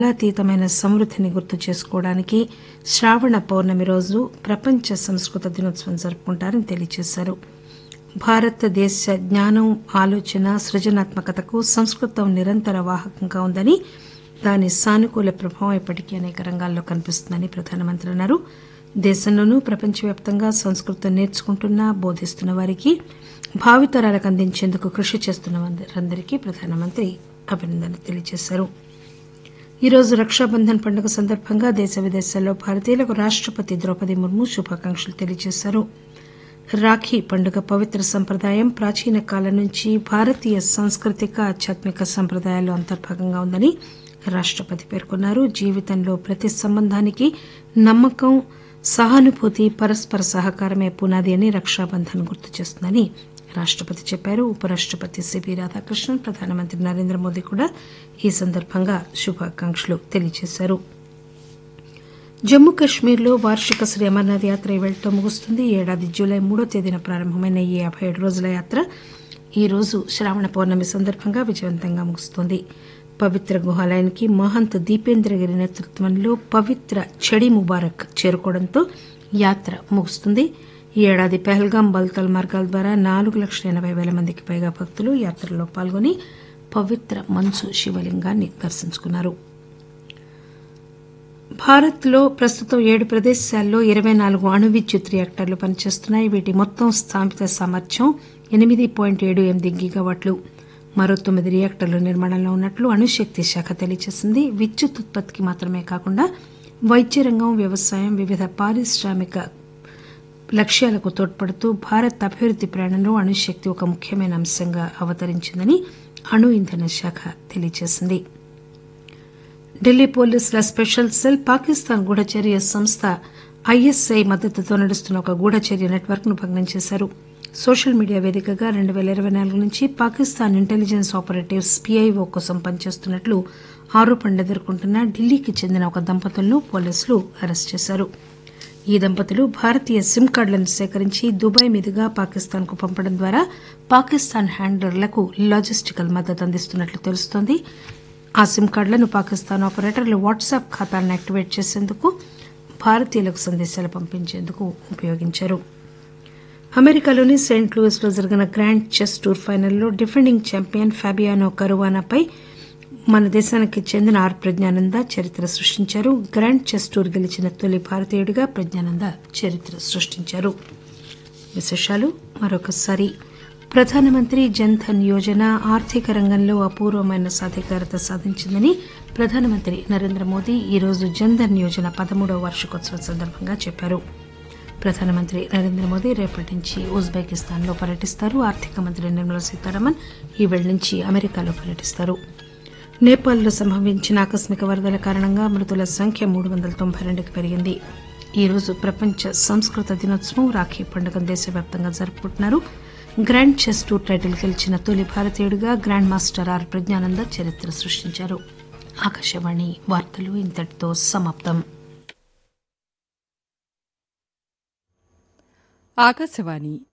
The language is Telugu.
కాలాతీతమైన సమృద్దిని గుర్తు చేసుకోవడానికి శ్రావణ పౌర్ణమి రోజు ప్రపంచ సంస్కృత దినోత్సవం జరుపుకుంటారని తెలియజేశారు భారతదేశ జ్ఞానం ఆలోచన సృజనాత్మకతకు సంస్కృతం నిరంతర వాహకంగా ఉందని దాని సానుకూల ప్రభావం ఇప్పటికీ అనేక రంగాల్లో కనిపిస్తుందని ప్రధానమంత్రి అన్నారు దేశంలోనూ ప్రపంచవ్యాప్తంగా సంస్కృతం నేర్చుకుంటున్న బోధిస్తున్న వారికి భావితరాలకు అందించేందుకు కృషి చేస్తున్న వారందరికీ ప్రధానమంత్రి అభినందనలు తెలియజేశారు ఈరోజు రక్షాబంధన్ పండుగ సందర్భంగా దేశ విదేశాల్లో భారతీయులకు రాష్టపతి ద్రౌపది ముర్ము శుభాకాంక్షలు తెలియజేశారు రాఖీ పండుగ పవిత్ర సంప్రదాయం ప్రాచీన కాలం నుంచి భారతీయ సాంస్కృతిక ఆధ్యాత్మిక సంప్రదాయాల్లో అంతర్భాగంగా ఉందని రాష్టపతి పేర్కొన్నారు జీవితంలో ప్రతి సంబంధానికి నమ్మకం సహానుభూతి పరస్పర సహకారమే పునాది అని రక్షాబంధన్ గుర్తు చేస్తుందని రాష్టపతి చెప్పారు ఉపరాష్టపతి సిపి రాధాకృష్ణన్ ప్రధానమంత్రి నరేంద్ర మోదీ కూడా ఈ సందర్భంగా శుభాకాంక్షలు తెలియజేశారు జమ్మూ కశ్మీర్లో వార్షిక శ్రీ అమర్నాథ్ యాత్ర ఇవాళతో ముగుస్తుంది ఈ ఏడాది జూలై మూడో తేదీన ప్రారంభమైన ఈ యాబై ఏడు రోజుల యాత్ర ఈ రోజు శ్రావణ పౌర్ణమి సందర్భంగా విజయవంతంగా ముగుస్తోంది పవిత్ర గుహాలయానికి మహంత్ దీపేంద్రగిరి నేతృత్వంలో పవిత్ర చెడి ముబారక్ చేరుకోవడంతో యాత్ర ముగుస్తుంది ఈ ఏడాది పెహల్గాం బల్తల్ మార్గాల ద్వారా నాలుగు లక్షల ఎనబై పేల మందికి పైగా భక్తులు యాత్రలో పాల్గొని పవిత్ర మంచు శివలింగాన్ని దర్శించుకున్నారు భారత్లో ప్రస్తుతం ఏడు ప్రదేశాల్లో ఇరవై నాలుగు అణు విద్యుత్ రియాక్టర్లు పనిచేస్తున్నాయి వీటి మొత్తం స్థాపిత సామర్థ్యం ఎనిమిది పాయింట్ ఏడు ఎనిమిది గిగావాట్లు మరో తొమ్మిది రియాక్టర్లు నిర్మాణంలో ఉన్నట్లు అణుశక్తి శాఖ తెలియజేసింది విద్యుత్ ఉత్పత్తికి మాత్రమే కాకుండా వైద్య రంగం వ్యవసాయం వివిధ పారిశ్రామిక లక్ష్యాలకు తోడ్పడుతూ భారత్ అభివృద్ది ప్రయాణంలో అణుశక్తి ఒక ముఖ్యమైన అంశంగా అవతరించిందని అణు ఇంధన శాఖ తెలియజేసింది ఢిల్లీ పోలీసుల స్పెషల్ సెల్ పాకిస్తాన్ గూఢచర్య సంస్థ ఐఎస్ఐ మద్దతుతో నడుస్తున్న ఒక గూఢచర్య నెట్వర్క్ ను భగ్నం చేశారు సోషల్ మీడియా వేదికగా రెండు పేల ఇరవై నాలుగు నుంచి పాకిస్తాన్ ఇంటెలిజెన్స్ ఆపరేటివ్స్ పీఐఓ కోసం పనిచేస్తున్నట్లు ఆరోపణలు ఎదుర్కొంటున్న ఢిల్లీకి చెందిన ఒక దంపతులను పోలీసులు అరెస్టు చేశారు ఈ దంపతులు భారతీయ సిమ్ కార్డులను సేకరించి దుబాయ్ మీదుగా పాకిస్తాన్ కు పంపడం ద్వారా పాకిస్తాన్ హ్యాండలర్లకు లాజిస్టికల్ మద్దతు అందిస్తున్నట్లు తెలుస్తోంది ఆ సిమ్ కార్డులను పాకిస్తాన్ ఆపరేటర్లు వాట్సాప్ ఖాతాలను యాక్టివేట్ చేసేందుకు భారతీయులకు సందేశాలు పంపించేందుకు ఉపయోగించారు అమెరికాలోని సెయింట్ లూయిస్ లో జరిగిన గ్రాండ్ చెస్ టూర్ ఫైనల్లో డిఫెండింగ్ ఛాంపియన్ ఫాబియానో కరువానాపై మన దేశానికి చెందిన ఆర్ ప్రజ్ఞానంద చరిత్ర సృష్టించారు గ్రాండ్ చెస్ టూర్ గెలిచిన తొలి భారతీయుడిగా ప్రజ్ఞానంద చరిత్ర సృష్టించారు విశేషాలు మరొకసారి ప్రధానమంత్రి జన్ధన్ యోజన ఆర్థిక రంగంలో అపూర్వమైన సాధికారత సాధించిందని ప్రధానమంత్రి నరేంద్ర మోదీ ఈరోజు జన్ధన్ యోజన పదమూడవ వార్షికోత్సవం సందర్భంగా చెప్పారు ప్రధానమంత్రి నరేంద్ర మోదీ రేపటి నుంచి ఉజ్బెకిస్తాన్ లో పర్యటిస్తారు ఆర్థిక మంత్రి నిర్మలా సీతారామన్ ఈ వేళ నుంచి అమెరికాలో పర్యటిస్తారు నేపాల్లో సంభవించిన ఆకస్మిక వరదల కారణంగా మృతుల సంఖ్య మూడు వందల తొంభై రెండుకి పెరిగింది ఈ రోజు ప్రపంచ సంస్కృత దినోత్సవం రాఖీ పండుగ దేశవ్యాప్తంగా జరుపుకుంటున్నారు గ్రాండ్ చెస్ టూర్ టైటిల్ గెలిచిన తొలి భారతీయుడిగా గ్రాండ్ మాస్టర్ ఆర్ ప్రజ్ఞానంద చరిత్ర సృష్టించారు ఆకాశవాణి వార్తలు ఇంతటితో సమాప్తం ఆకాశవాణి